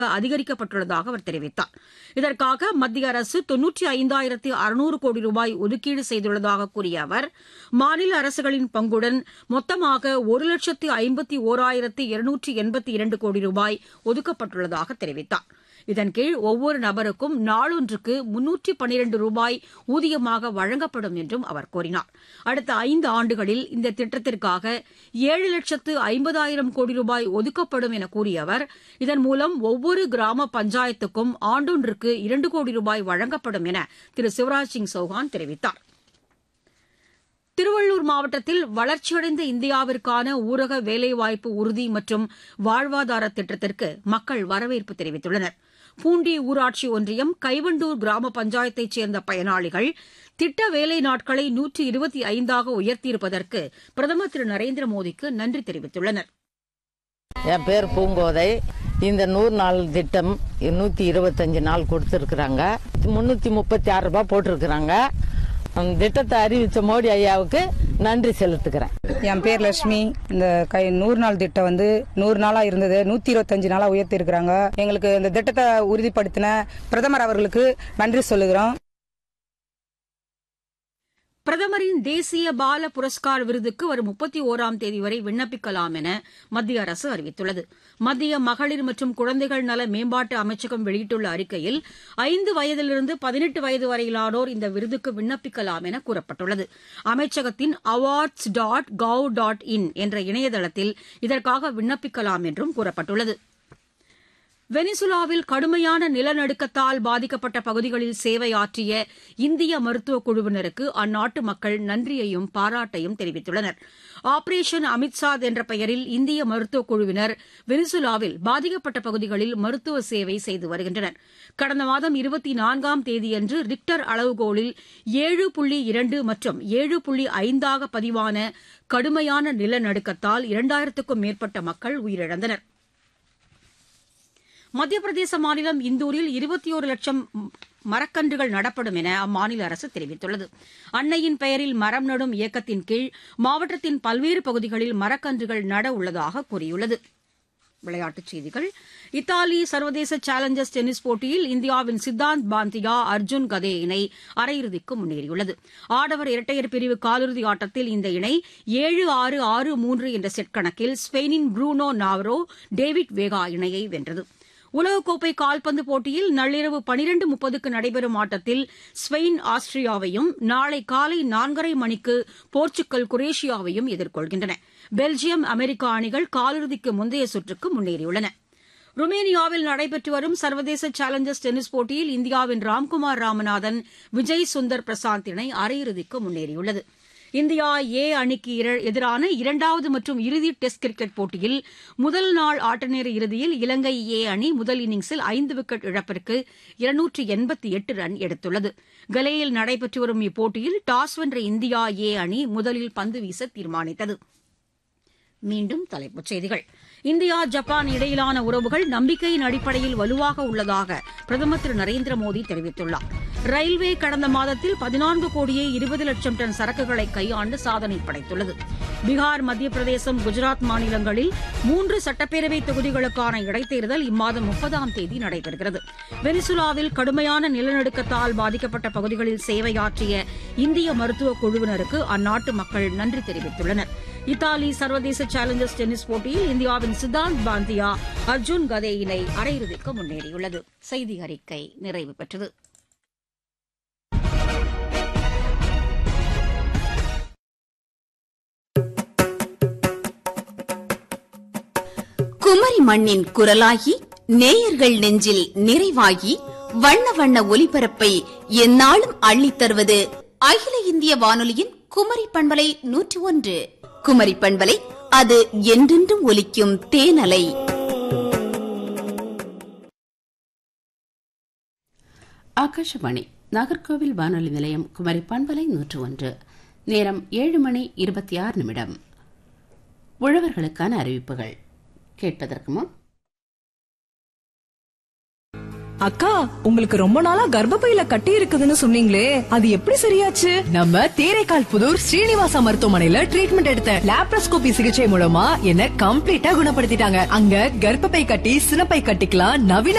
அதிகரிக்கப்பட்டுள்ளதாக அவர் தெரிவித்தார் இதற்காக மத்திய அரசு தொன்னூற்றி ஐந்தாயிரத்து அறுநூறு கோடி ரூபாய் ஒதுக்கீடு செய்துள்ளதாக கூறிய அவர் மாநில அரசுகளின் பங்குடன் மொத்தமாக ஒரு லட்சத்து ஐம்பத்தி ஓராயிரத்து இருநூற்றி எண்பத்தி இரண்டு கோடி ரூபாய் ஒதுக்கப்பட்டுள்ளதாக தெரிவித்தார் இதன் கீழ் ஒவ்வொரு நபருக்கும் நாளொன்றுக்கு முன்னூற்றி பனிரண்டு ரூபாய் ஊதியமாக வழங்கப்படும் என்றும் அவர் கூறினார் அடுத்த ஐந்து ஆண்டுகளில் இந்த திட்டத்திற்காக ஏழு லட்சத்து ஐம்பதாயிரம் கோடி ரூபாய் ஒதுக்கப்படும் என கூறிய அவர் இதன் மூலம் ஒவ்வொரு கிராம பஞ்சாயத்துக்கும் ஆண்டொன்றுக்கு இரண்டு கோடி ரூபாய் வழங்கப்படும் என திரு சிவராஜ் சிங் சௌஹான் தெரிவித்தார் திருவள்ளூர் மாவட்டத்தில் வளர்ச்சியடைந்த இந்தியாவிற்கான ஊரக வேலைவாய்ப்பு உறுதி மற்றும் வாழ்வாதார திட்டத்திற்கு மக்கள் வரவேற்பு தெரிவித்துள்ளனர் பூண்டி ஊராட்சி ஒன்றியம் கைவண்டூர் கிராம பஞ்சாயத்தைச் சேர்ந்த பயனாளிகள் திட்ட வேலை நாட்களை நூற்றி இருபத்தி ஐந்தாக உயர்த்தியிருப்பதற்கு பிரதமர் திரு நரேந்திர மோடிக்கு நன்றி தெரிவித்துள்ளனர் என் பேர் பூங்கோதை இந்த நூறு நாள் திட்டம் நூற்றி இருபத்தஞ்சு நாள் கொடுத்துருக்குறாங்க முந்நூற்றி முப்பத்தி ஆறு ரூபாய் போட்டிருக்கிறாங்க அந்த திட்டத்தை அறிவித்த மோடி ஐயாவுக்கு நன்றி செலுத்துக்கிறேன் என் பேர் லட்சுமி இந்த கை நூறு நாள் திட்டம் வந்து நூறு நாளா இருந்தது நூத்தி இருபத்தஞ்சு நாளா உயர்த்தி இருக்கிறாங்க எங்களுக்கு இந்த திட்டத்தை உறுதிப்படுத்தின பிரதமர் அவர்களுக்கு நன்றி சொல்லுகிறோம் பிரதமரின் தேசிய பால புரஸ்கார் விருதுக்கு வரும் முப்பத்தி ஓராம் தேதி வரை விண்ணப்பிக்கலாம் என மத்திய அரசு அறிவித்துள்ளது மத்திய மகளிர் மற்றும் குழந்தைகள் நல மேம்பாட்டு அமைச்சகம் வெளியிட்டுள்ள அறிக்கையில் ஐந்து வயதிலிருந்து பதினெட்டு வயது வரையிலானோர் இந்த விருதுக்கு விண்ணப்பிக்கலாம் என கூறப்பட்டுள்ளது அமைச்சகத்தின் awards dot gov dot in என்ற இணையதளத்தில் இதற்காக விண்ணப்பிக்கலாம் என்றும் கூறப்பட்டுள்ளது வெனிசுலாவில் கடுமையான நிலநடுக்கத்தால் பாதிக்கப்பட்ட பகுதிகளில் சேவையாற்றிய இந்திய மருத்துவக் குழுவினருக்கு அந்நாட்டு மக்கள் நன்றியையும் பாராட்டையும் தெரிவித்துள்ளனர் ஆபரேஷன் அமித்சாத் என்ற பெயரில் இந்திய மருத்துவக் குழுவினர் வெனிசுலாவில் பாதிக்கப்பட்ட பகுதிகளில் மருத்துவ சேவை செய்து வருகின்றனர் கடந்த மாதம் இருபத்தி நான்காம் தேதியன்று ரிக்டர் அளவுகோலில் ஏழு புள்ளி இரண்டு மற்றும் ஏழு புள்ளி ஐந்தாக பதிவான கடுமையான நிலநடுக்கத்தால் இரண்டாயிரத்துக்கும் மேற்பட்ட மக்கள் உயிரிழந்தனர் மத்திய பிரதேச மாநிலம் இந்தூரில் இருபத்தி ஒரு லட்சம் மரக்கன்றுகள் நடப்படும் என அம்மாநில அரசு தெரிவித்துள்ளது அன்னையின் பெயரில் மரம் நடும் இயக்கத்தின் கீழ் மாவட்டத்தின் பல்வேறு பகுதிகளில் மரக்கன்றுகள் நட உள்ளதாக கூறியுள்ளது விளையாட்டுச் செய்திகள் இத்தாலி சர்வதேச சேலஞ்சர்ஸ் டென்னிஸ் போட்டியில் இந்தியாவின் சித்தாந்த் பாந்தியா அர்ஜுன் கதே இணை அரையிறுதிக்கு முன்னேறியுள்ளது ஆடவர் இரட்டையர் பிரிவு காலிறுதி ஆட்டத்தில் இந்த இணை ஏழு ஆறு ஆறு மூன்று என்ற செட் கணக்கில் ஸ்பெயினின் ப்ரூனோ நாவரோ டேவிட் வேகா இணையை வென்றது உலகக்கோப்பை கால்பந்து போட்டியில் நள்ளிரவு பனிரண்டு முப்பதுக்கு நடைபெறும் ஆட்டத்தில் ஸ்பெயின் ஆஸ்திரியாவையும் நாளை காலை நான்கரை மணிக்கு போர்ச்சுக்கல் குரேஷியாவையும் எதிர்கொள்கின்றன பெல்ஜியம் அமெரிக்கா அணிகள் காலிறுதிக்கு முந்தைய சுற்றுக்கு முன்னேறியுள்ளன ருமேனியாவில் நடைபெற்று வரும் சர்வதேச சேலஞ்சர்ஸ் டென்னிஸ் போட்டியில் இந்தியாவின் ராம்குமார் ராமநாதன் விஜய் சுந்தர் பிரசாந்த் இணை அரையிறுதிக்கு முன்னேறியுள்ளது இந்தியா ஏ அணிக்கு எதிரான இரண்டாவது மற்றும் இறுதி டெஸ்ட் கிரிக்கெட் போட்டியில் முதல் நாள் ஆட்டநேர இறுதியில் இலங்கை ஏ அணி முதல் இன்னிங்ஸில் ஐந்து விக்கெட் இழப்பிற்கு இருநூற்று எண்பத்தி எட்டு ரன் எடுத்துள்ளது கலேயில் நடைபெற்று வரும் இப்போட்டியில் டாஸ் வென்ற இந்தியா ஏ அணி முதலில் பந்து வீச தீர்மானித்தது மீண்டும் தலைப்புச் செய்திகள் இந்தியா ஜப்பான் இடையிலான உறவுகள் நம்பிக்கையின் அடிப்படையில் வலுவாக உள்ளதாக பிரதமர் திரு நரேந்திர மோடி தெரிவித்துள்ளார் ரயில்வே கடந்த மாதத்தில் பதினான்கு கோடியே இருபது லட்சம் டன் சரக்குகளை கையாண்டு சாதனை படைத்துள்ளது பீகார் மத்திய பிரதேசம் குஜராத் மாநிலங்களில் மூன்று சட்டப்பேரவை தொகுதிகளுக்கான இடைத்தேர்தல் இம்மாதம் முப்பதாம் தேதி நடைபெறுகிறது வெனிசுலாவில் கடுமையான நிலநடுக்கத்தால் பாதிக்கப்பட்ட பகுதிகளில் சேவையாற்றிய இந்திய மருத்துவக் குழுவினருக்கு அந்நாட்டு மக்கள் நன்றி தெரிவித்துள்ளனர் இத்தாலி சர்வதேச சேலஞ்சர்ஸ் டென்னிஸ் போட்டியில் இந்தியாவின் சித்தாந்த் பாந்தியா அர்ஜுன் கதே இணை அரையிறுதிக்கு முன்னேறியுள்ளது செய்தி அறிக்கை நிறைவு பெற்றது குமரி மண்ணின் குரலாகி நேயர்கள் நெஞ்சில் நிறைவாகி வண்ண வண்ண ஒலிபரப்பை எந்நாளும் அள்ளித் தருவது அகில இந்திய வானொலியின் குமரி பண்பலை நூற்றி ஒன்று குமரி பண்பலை அது என்றென்றும் ஒலிக்கும் தேனலை ஆகாஷவாணி நாகர்கோவில் வானொலி நிலையம் குமரி பண்பலை நூற்று ஒன்று நேரம் ஏழு மணி இருபத்தி ஆறு நிமிடம் உழவர்களுக்கான அறிவிப்புகள் கேட்பதற்கு முன் அக்கா உங்களுக்கு ரொம்ப நாளா கர்ப்பப்பையில கட்டி இருக்குதுன்னு சொன்னீங்களே அது எப்படி சரியாச்சு நம்ம தேரைக்கால் புதூர் ஸ்ரீனிவாசா மருத்துவமனையில ட்ரீட்மெண்ட் எடுத்தேன் லாப்ரோஸ்கோபி சிகிச்சை மூலமா என்ன கம்ப்ளீட்டா குணப்படுத்திட்டாங்க அங்க கர்ப்பப்பை கட்டி சினப்பை கட்டிக்கலாம் நவீன